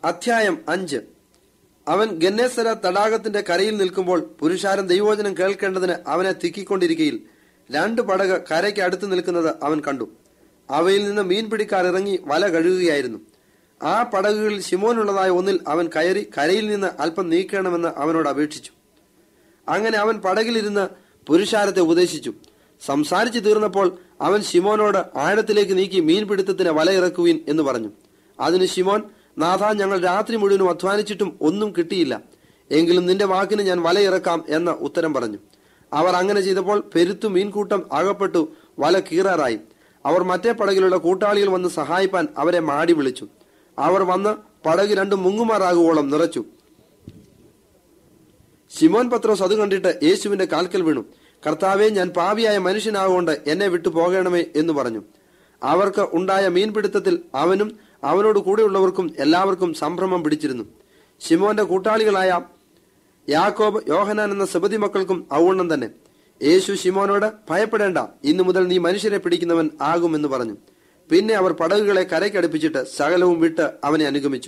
അധ്യായം അഞ്ച് അവൻ ഗന്നേസര തടാകത്തിന്റെ കരയിൽ നിൽക്കുമ്പോൾ പുരുഷാരം ദൈവോചനം കേൾക്കേണ്ടതിന് അവനെ തിക്കിക്കൊണ്ടിരിക്കയിൽ രണ്ട് പടക് കരയ്ക്ക് അടുത്ത് നിൽക്കുന്നത് അവൻ കണ്ടു അവയിൽ നിന്ന് മീൻപിടിക്കാർ ഇറങ്ങി വല കഴുകുകയായിരുന്നു ആ പടകുകളിൽ ശിമോനുള്ളതായ ഒന്നിൽ അവൻ കയറി കരയിൽ നിന്ന് അല്പം നീക്കണമെന്ന് അവനോട് അപേക്ഷിച്ചു അങ്ങനെ അവൻ പടകിലിരുന്ന് പുരുഷാരത്തെ ഉപദേശിച്ചു സംസാരിച്ചു തീർന്നപ്പോൾ അവൻ ശിമോനോട് ആഴത്തിലേക്ക് നീക്കി മീൻപിടുത്തത്തിന് വല ഇറക്കുവിൻ എന്ന് പറഞ്ഞു അതിന് ശിമോൻ നാഥ ഞങ്ങൾ രാത്രി മുഴുവനും അധ്വാനിച്ചിട്ടും ഒന്നും കിട്ടിയില്ല എങ്കിലും നിന്റെ വാക്കിന് ഞാൻ വല ഇറക്കാം എന്ന ഉത്തരം പറഞ്ഞു അവർ അങ്ങനെ ചെയ്തപ്പോൾ പെരുത്തു മീൻകൂട്ടം അകപ്പെട്ടു വല കീറാറായി അവർ മറ്റേ പടകിലുള്ള കൂട്ടാളികൾ വന്ന് സഹായിപ്പാൻ അവരെ മാടി വിളിച്ചു അവർ വന്ന് പടക് രണ്ടും മുങ്ങുമാറാകുവോളം നിറച്ചു ശിമോൻ പത്രോസ് അത് കണ്ടിട്ട് യേശുവിന്റെ കാൽക്കൽ വീണു കർത്താവെ ഞാൻ പാപിയായ മനുഷ്യനാകൊണ്ട് എന്നെ വിട്ടു പോകണമേ എന്ന് പറഞ്ഞു അവർക്ക് ഉണ്ടായ മീൻപിടുത്തത്തിൽ അവനും അവനോട് കൂടെയുള്ളവർക്കും എല്ലാവർക്കും സംഭ്രമം പിടിച്ചിരുന്നു ശിമോന്റെ കൂട്ടാളികളായ യാക്കോബ് യോഹനാൻ എന്ന സബതി മക്കൾക്കും ഔവണ്ണം തന്നെ യേശു ശിമോനോട് ഭയപ്പെടേണ്ട ഇന്നു മുതൽ നീ മനുഷ്യരെ പിടിക്കുന്നവൻ ആകുമെന്ന് പറഞ്ഞു പിന്നെ അവർ പടകുകളെ കരയ്ക്കടുപ്പിച്ചിട്ട് സകലവും വിട്ട് അവനെ അനുഗമിച്ചു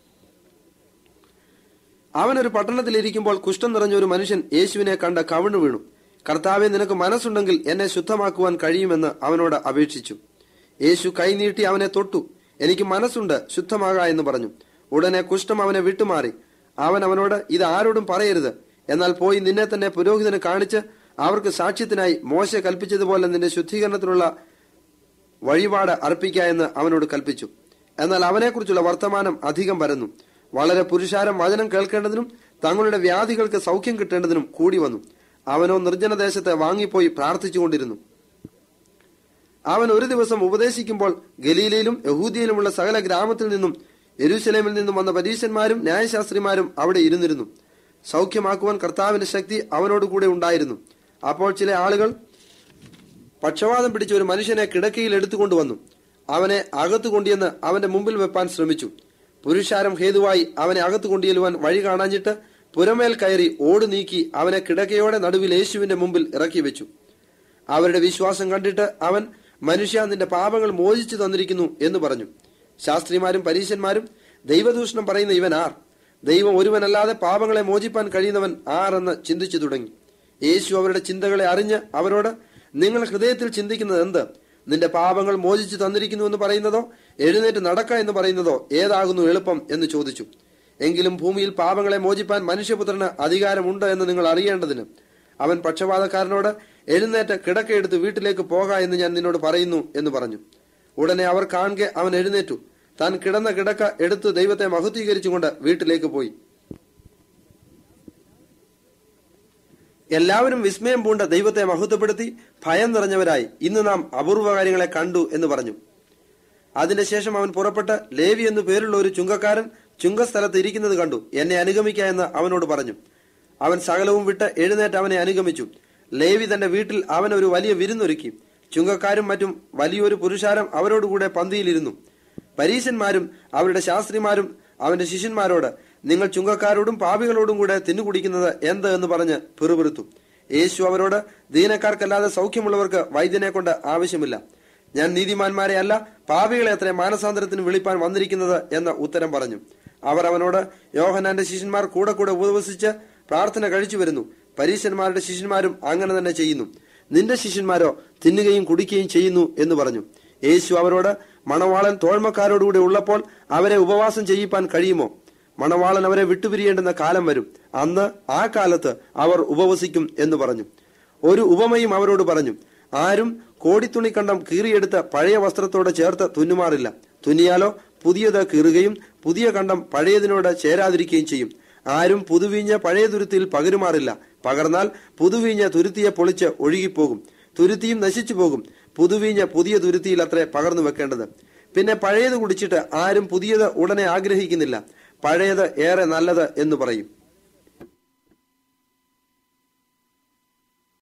അവൻ ഒരു പട്ടണത്തിലിരിക്കുമ്പോൾ കുഷ്ഠം നിറഞ്ഞ ഒരു മനുഷ്യൻ യേശുവിനെ കണ്ട് കവിണ്ണു വീണു കർത്താവെ നിനക്ക് മനസ്സുണ്ടെങ്കിൽ എന്നെ ശുദ്ധമാക്കുവാൻ കഴിയുമെന്ന് അവനോട് അപേക്ഷിച്ചു യേശു കൈനീട്ടി അവനെ തൊട്ടു എനിക്ക് മനസ്സുണ്ട് ശുദ്ധമാകാ എന്ന് പറഞ്ഞു ഉടനെ കുഷ്ഠം അവനെ വിട്ടുമാറി അവൻ അവനോട് ഇത് ആരോടും പറയരുത് എന്നാൽ പോയി നിന്നെ തന്നെ പുരോഹിതന് കാണിച്ച് അവർക്ക് സാക്ഷ്യത്തിനായി മോശ കൽപ്പിച്ചതുപോലെ നിന്റെ ശുദ്ധീകരണത്തിനുള്ള വഴിപാട് അർപ്പിക്ക എന്ന് അവനോട് കൽപ്പിച്ചു എന്നാൽ അവനെക്കുറിച്ചുള്ള വർത്തമാനം അധികം പരന്നു വളരെ പുരുഷാരം വചനം കേൾക്കേണ്ടതിനും തങ്ങളുടെ വ്യാധികൾക്ക് സൗഖ്യം കിട്ടേണ്ടതിനും കൂടി വന്നു അവനോ നിർജ്ജന ദേശത്തെ വാങ്ങിപ്പോയി പ്രാർത്ഥിച്ചുകൊണ്ടിരുന്നു അവൻ ഒരു ദിവസം ഉപദേശിക്കുമ്പോൾ ഗലീലയിലും യഹൂദിയയിലുമുള്ള സകല ഗ്രാമത്തിൽ നിന്നും യെരൂശലേമിൽ നിന്നും വന്ന പരീശന്മാരും ന്യായശാസ്ത്രിമാരും അവിടെ ഇരുന്നിരുന്നു സൗഖ്യമാക്കുവാൻ കർത്താവിന്റെ ശക്തി അവനോട് കൂടെ ഉണ്ടായിരുന്നു അപ്പോൾ ചില ആളുകൾ പക്ഷവാതം പിടിച്ച ഒരു മനുഷ്യനെ കിടക്കയിൽ എടുത്തുകൊണ്ടുവന്നു അവനെ അകത്തു കൊണ്ടുവന്ന് അവന്റെ മുമ്പിൽ വെപ്പാൻ ശ്രമിച്ചു പുരുഷാരം ഹേതുവായി അവനെ അകത്തു കൊണ്ടുചെല്ലുവാൻ വഴി കാണാഞ്ഞിട്ട് പുരമേൽ കയറി ഓട് നീക്കി അവനെ കിടക്കയോടെ നടുവിൽ യേശുവിന്റെ മുമ്പിൽ ഇറക്കി വെച്ചു അവരുടെ വിശ്വാസം കണ്ടിട്ട് അവൻ മനുഷ്യ നിന്റെ പാപങ്ങൾ മോചിച്ചു തന്നിരിക്കുന്നു എന്ന് പറഞ്ഞു ശാസ്ത്രിമാരും പരീശന്മാരും ദൈവദൂഷണം പറയുന്ന ഇവൻ ആർ ദൈവം ഒരുവനല്ലാതെ പാപങ്ങളെ മോചിപ്പാൻ കഴിയുന്നവൻ ആർ എന്ന് ചിന്തിച്ചു തുടങ്ങി യേശു അവരുടെ ചിന്തകളെ അറിഞ്ഞ് അവരോട് നിങ്ങൾ ഹൃദയത്തിൽ ചിന്തിക്കുന്നത് എന്ത് നിന്റെ പാപങ്ങൾ മോചിച്ചു തന്നിരിക്കുന്നു എന്ന് പറയുന്നതോ എഴുന്നേറ്റ് നടക്ക എന്ന് പറയുന്നതോ ഏതാകുന്നു എളുപ്പം എന്ന് ചോദിച്ചു എങ്കിലും ഭൂമിയിൽ പാപങ്ങളെ മോചിപ്പാൻ മനുഷ്യപുത്രന് അധികാരമുണ്ട് എന്ന് നിങ്ങൾ അറിയേണ്ടതിന് അവൻ പക്ഷപാതക്കാരനോട് എഴുന്നേറ്റ് കിടക്കയെടുത്ത് വീട്ടിലേക്ക് പോക എന്ന് ഞാൻ നിന്നോട് പറയുന്നു എന്ന് പറഞ്ഞു ഉടനെ അവർ കാണുക അവൻ എഴുന്നേറ്റു താൻ കിടന്ന കിടക്ക എടുത്ത് ദൈവത്തെ മഹത്വീകരിച്ചുകൊണ്ട് വീട്ടിലേക്ക് പോയി എല്ലാവരും വിസ്മയം പൂണ്ട ദൈവത്തെ മഹത്വപ്പെടുത്തി ഭയം നിറഞ്ഞവരായി ഇന്ന് നാം അപൂർവ കാര്യങ്ങളെ കണ്ടു എന്ന് പറഞ്ഞു അതിന്റെ ശേഷം അവൻ പുറപ്പെട്ട് ലേവി എന്നു പേരുള്ള ഒരു ചുങ്കക്കാരൻ ചുങ്കസ്ഥലത്ത് ഇരിക്കുന്നത് കണ്ടു എന്നെ അനുഗമിക്ക എന്ന് അവനോട് പറഞ്ഞു അവൻ സകലവും വിട്ട് എഴുന്നേറ്റ് അവനെ അനുഗമിച്ചു ലേവി തന്റെ വീട്ടിൽ അവൻ ഒരു വലിയ വിരുന്നൊരുക്കി ചുങ്കക്കാരും മറ്റും വലിയൊരു പുരുഷാരം അവരോടുകൂടെ പന്തിയിലിരുന്നു പരീശന്മാരും അവരുടെ ശാസ്ത്രിമാരും അവന്റെ ശിഷ്യന്മാരോട് നിങ്ങൾ ചുങ്കക്കാരോടും പാപികളോടും കൂടെ തിന്നുകുടിക്കുന്നത് എന്ത് എന്ന് പറഞ്ഞ് പിറുപിറുത്തു യേശു അവരോട് ദീനക്കാർക്കല്ലാതെ സൗഖ്യമുള്ളവർക്ക് വൈദ്യനെ കൊണ്ട് ആവശ്യമില്ല ഞാൻ നീതിമാന്മാരെ അല്ല പാപികളെ അത്ര മാനസാന്തരത്തിന് വിളിപ്പാൻ വന്നിരിക്കുന്നത് എന്ന ഉത്തരം പറഞ്ഞു അവർ അവനോട് യോഹനാന്റെ ശിഷ്യന്മാർ കൂടെ കൂടെ ഉപവസിച്ച് പ്രാർത്ഥന കഴിച്ചു വരുന്നു പരീശന്മാരുടെ ശിഷ്യന്മാരും അങ്ങനെ തന്നെ ചെയ്യുന്നു നിന്റെ ശിഷ്യന്മാരോ തിന്നുകയും കുടിക്കുകയും ചെയ്യുന്നു എന്ന് പറഞ്ഞു യേശു അവരോട് മണവാളൻ തോഴ്മക്കാരോടുകൂടെ ഉള്ളപ്പോൾ അവരെ ഉപവാസം ചെയ്യിപ്പാൻ കഴിയുമോ മണവാളൻ അവരെ വിട്ടുപിരിയേണ്ടുന്ന കാലം വരും അന്ന് ആ കാലത്ത് അവർ ഉപവസിക്കും എന്ന് പറഞ്ഞു ഒരു ഉപമയും അവരോട് പറഞ്ഞു ആരും കോടിത്തുണിക്കണ്ടം കീറിയെടുത്ത് പഴയ വസ്ത്രത്തോടെ ചേർത്ത് തുന്നുമാറില്ല തുന്നിയാലോ പുതിയത് കീറുകയും പുതിയ കണ്ടം പഴയതിനോട് ചേരാതിരിക്കുകയും ചെയ്യും ആരും പുതുവീഞ്ഞ പഴയ തുരുത്തിയിൽ പകരുമാറില്ല പകർന്നാൽ പുതുവീഞ്ഞ തുരുത്തിയെ പൊളിച്ച് ഒഴുകിപ്പോകും തുരുത്തിയും നശിച്ചു പോകും പുതുവീഞ്ഞ പുതിയ തുരുത്തിയിൽ അത്രേ പകർന്നു വെക്കേണ്ടത് പിന്നെ പഴയത് കുടിച്ചിട്ട് ആരും പുതിയത് ഉടനെ ആഗ്രഹിക്കുന്നില്ല പഴയത് ഏറെ നല്ലത് എന്ന് പറയും